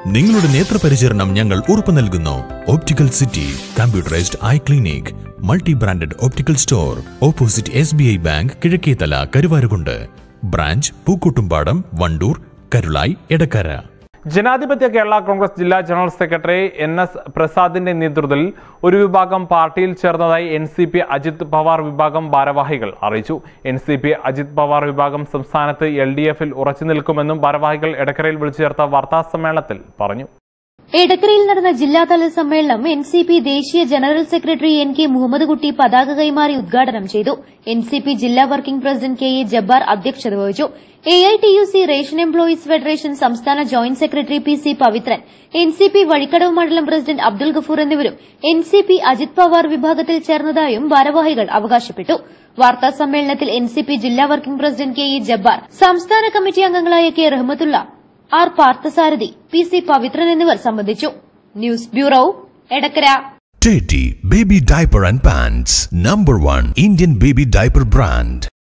നിങ്ങളുടെ നേത്രപരിചരണം ഞങ്ങൾ ഉറപ്പു നൽകുന്നു optical city computerised eye clinic multi branded optical store opposite S B I bank കിഴക്കേതല കരുവാരുകൊണ്ട് ബ്രാഞ്ച് പൂക്കൂട്ടുംപാടം വണ്ടൂർ കരുളായി എടക്കര ജനാധിപത്യ കേരള കോൺഗ്രസ് ജില്ലാ ജനറൽ സെക്രട്ടറി എൻ എസ് പ്രസാദിന്റെ നേതൃത്വത്തിൽ ഒരു വിഭാഗം പാർട്ടിയിൽ ചേർന്നതായി N C P Ajit Pawar വിഭാഗം ഭാരവാഹികൾ അറിയിച്ചു N C P Ajit Pawar വിഭാഗം സംസ്ഥാനത്ത് എൽ ഡി എഫിൽ ഉറച്ചു നിൽക്കുമെന്നും ഭാരവാഹികൾ എടക്കരയിൽ വിളിച്ചു ചേർത്ത വാർത്താ സമ്മേളനത്തിൽ പറഞ്ഞു എടക്കരയിൽ നടന്ന ജില്ലാതല സമ്മേളനം എൻ സി പി ദേശീയ general secretary N K Muhammad Kutty പതാക കൈമാറി ഉദ്ഘാടനം ചെയ്തു എൻ സി പി ജില്ലാ working president K A Jabbar അധ്യക്ഷത വഹിച്ചു A I T U C ration employees federation സംസ്ഥാന joint secretary P C Pavithran N C P Vazhikkadavu മണ്ഡലം പ്രസിഡന്റ് അബ്ദുൽ ഗഫൂർ എന്നിവരും N C P Ajit Pawar വിഭാഗത്തിൽ ചേർന്നതായും ഭാരവാഹികൾ അവകാശപ്പെട്ടു വാർത്താ സമ്മേളനത്തിൽ എൻ സി പി ജില്ലാ working president K E Jabbar സംസ്ഥാന കമ്മിറ്റി അംഗങ്ങളായ K Rahmathulla R Parthasarathy P C Pavithran എന്നിവർ സംബന്ധിച്ചു news bureau Edakkara Teddy Baby Diaper and Pants Number 1 Indian Baby Diaper Brand